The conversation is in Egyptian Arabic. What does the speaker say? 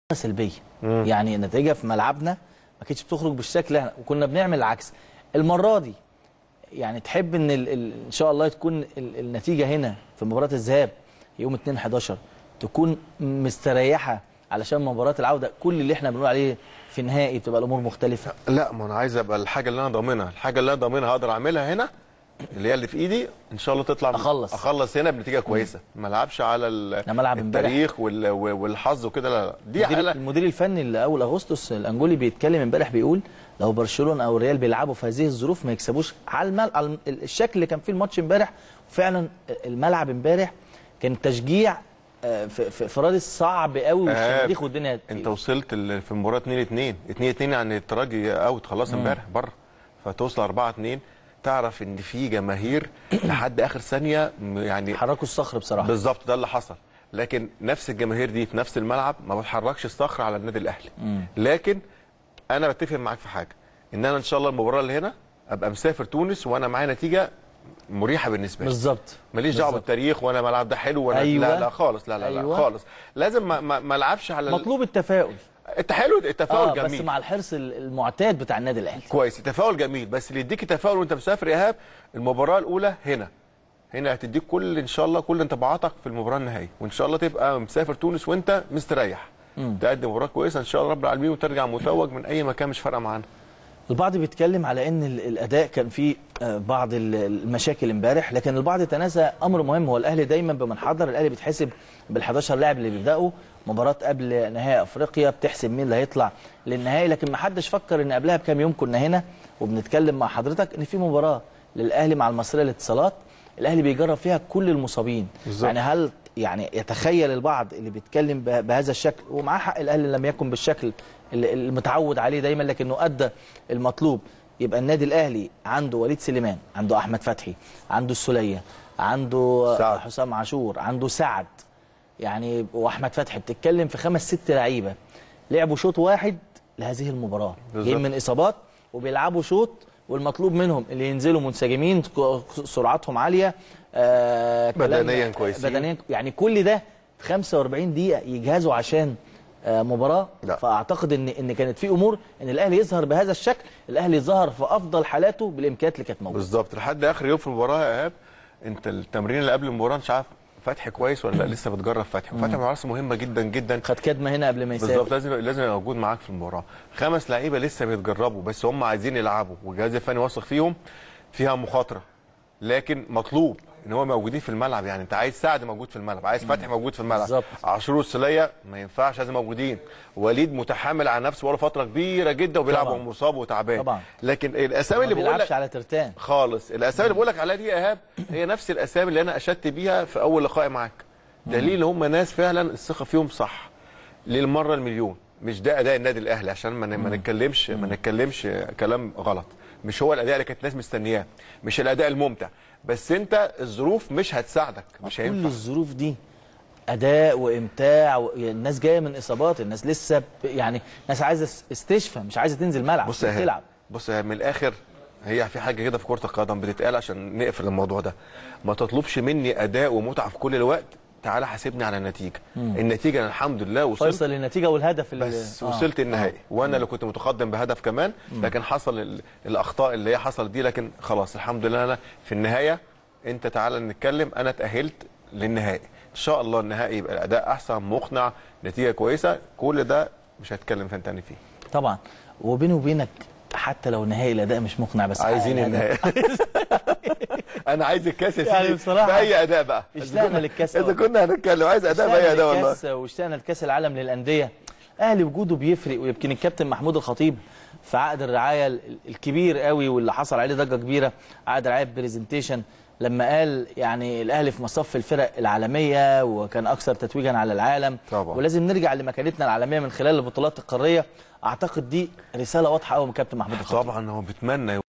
سلبيه يعني النتيجه في ملعبنا ما كانتش بتخرج بالشكل احنا وكنا بنعمل العكس المره دي يعني تحب ان ال ال ان شاء الله تكون ال النتيجه هنا في مباراه الذهاب يوم 2 11 تكون مستريحه علشان مباراه العوده كل اللي احنا بنقول عليه في النهائي بتبقى الامور مختلفه لا ما انا عايز ابقى الحاجه اللي انا ضامنها الحاجه اللي انا ضامنها هقدر اعملها هنا اللي هي اللي في ايدي ان شاء الله تطلع أخلص. اخلص هنا بنتيجه كويسه ما العبش على ال- لا، ملعب امبارح. التاريخ وال- والحظ وكده لا لا دي المدير, حاله المدير الفني اللي اول اغسطس الانجولي بيتكلم امبارح بيقول لو برشلونه او الريال بيلعبوا في هذه الظروف ما يكسبوش على, المل... على الم- الشكل اللي كان فيه الماتش امبارح فعلا الملعب امبارح كان تشجيع آه، في في في رادس صعب قوي آه، والشماريخ والدنيا انت وصلت ال- في المباراه 2 2 2 2 يعني الترجي اوت خلاص امبارح بره فتوصل 4 2 تعرف ان في جماهير لحد اخر ثانيه م- يعني حركوا الصخر بصراحه بالظبط ده اللي حصل لكن نفس الجماهير دي في نفس الملعب ما بتحركش الصخر على النادي الاهلي لكن انا بتفق معاك في حاجه ان انا ان شاء الله المباراه اللي هنا ابقى مسافر تونس وانا معايا نتيجه مريحه بالنسبه لي بالظبط ماليش دعوه بالظبط. بالتاريخ وانا الملعب ده حلو وانا أيوة. لا لا خالص لا لا, أيوة. لا خالص لازم ما, ما, ما العبش على ال- مطلوب التفاؤل التحلو التفاؤل اه بس جميل مع الحرص المعتاد بتاع النادي الاهلي كويس التفاؤل جميل بس اللي يديك تفاؤل وانت مسافر ايهاب المباراه الاولى هنا هنا هتديك كل ان شاء الله كل انطباعاتك في المباراه النهائيه وان شاء الله تبقى مسافر تونس وانت مستريح تقدم مباراه كويسه ان شاء الله رب العالمين وترجع متوج من اي مكان مش فارقه معانا البعض بيتكلم على ان ال- الاداء كان فيه آه، بعض ال- المشاكل امبارح لكن البعض تناسى امر مهم هو الاهلي دايما بمنحدر الاهلي بيتحسب بال11 لاعب اللي بيبداوا مباراه قبل نهائي افريقيا بتحسب مين اللي هيطلع للنهائي لكن ما حدش فكر ان قبلها بكام يوم كنا هنا وبنتكلم مع حضرتك ان في مباراه للاهلي مع المصريه للاتصالات الاهلي بيجرب فيها كل المصابين بالظبط. يعني هل يعني يتخيل البعض اللي بيتكلم به- بهذا الشكل ومعاه حق الاهلي لم يكن بالشكل اللي- المتعود عليه دايما لكنه ادى المطلوب يبقى النادي الاهلي عنده وليد سليمان عنده احمد فتحي عنده السوليه عنده سعد. حسام عاشور عنده سعد يعني واحمد فتحي بتتكلم في خمس ست لعيبه لعبوا شوط واحد لهذه المباراه بالظبط. جايين من اصابات وبيلعبوا شوط والمطلوب منهم اللي ينزلوا منسجمين سرعتهم عاليه آه كلام- بدنياً كويسين. بدنيا يعني كل ده في 45 دقيقه يجهزوا عشان آه مباراه لا. فاعتقد ان ان كانت في امور ان الاهلي يظهر بهذا الشكل الاهلي ظهر في افضل حالاته بالامكانيات اللي كانت موجوده بالظبط لحد اخر يوم في المباراه يا ايهاب انت التمرين اللي قبل المباراه مش عارف فتحي كويس ولا لا لسه بتجرب فتحي وفتحي مباراه مهمه جدا جدا خد كدمه هنا قبل ما يسافر بالظبط لازم لازم يبقى موجود معاك في المباراه خمس لعيبه لسه بيتجربوا بس هم عايزين يلعبوا والجهاز الفني واثق فيهم فيها مخاطره لكن مطلوب ان هو موجودين في الملعب يعني انت عايز سعد موجود في الملعب عايز فتحي موجود في الملعب بالظبط. عاشور والسليه ما ينفعش لازم موجودين وليد متحمل على نفسه بقاله فتره كبيره جدا وبيلعب طبعاً. وهو مصاب وتعبان طبعاً. لكن الاسامي ما اللي بقول بيلعبش لك على ترتان خالص الاسامي اللي بقول لك عليها دي يا ايهاب هي نفس الاسامي اللي انا اشدت بيها في اول لقاء معاك دليل هم ناس فعلا الثقه فيهم صح للمره المليون مش ده اداء النادي الاهلي عشان ما ن- ما نتكلمش ما نتكلمش كلام غلط مش هو الاداء اللي كانت الناس مستنياه مش الاداء الممتع بس انت الظروف مش هتساعدك مش كل هينفع الظروف دي اداء وامتاع و... يعني الناس جايه من اصابات الناس لسه ب... يعني ناس عايزه اس- استشفاء مش عايزه تنزل ملعب بص يا إيهاب، تلعب بص يا إيهاب، من الاخر هي في حاجه كده في كره القدم بتتقال عشان نقفل الموضوع ده ما تطلبش مني اداء ومتعه في كل الوقت تعالى حاسبني على النتيجه النتيجه أنا الحمد لله وصلت فيصل النتيجه والهدف اللي بس آه. وصلت النهائي وانا اللي كنت متقدم بهدف كمان لكن حصل ال- الاخطاء اللي هي حصلت دي لكن خلاص الحمد لله انا في النهايه انت تعالى نتكلم انا اتاهلت للنهائي ان شاء الله النهائي يبقى الاداء احسن مقنع نتيجه كويسه كل ده مش هتكلم فين تاني فيه طبعا وبيني وبينك حتى لو نهائي الاداء مش مقنع بس عايزين حقق الهدف. النهائي انا عايز الكاس يا يعني سيدي بصراحة باي اداء بقى اشتقنا للكاس اذا أوي. كنا هنتكلم عايز اداء باي اداء والله للكاس واشتقنا لكاس العالم للانديه اهلي وجوده بيفرق ويمكن الكابتن محمود الخطيب في عقد الرعايه ال- الكبير قوي واللي حصل عليه ضجه كبيره عقد رعايه بريزنتيشن لما قال يعني الاهلي في مصف الفرق العالميه وكان اكثر تتويجا على العالم طبعا. ولازم نرجع لمكانتنا العالميه من خلال البطولات القاريه اعتقد دي رساله واضحه قوي من كابتن محمود الخطيب طبعا هو بيتمنى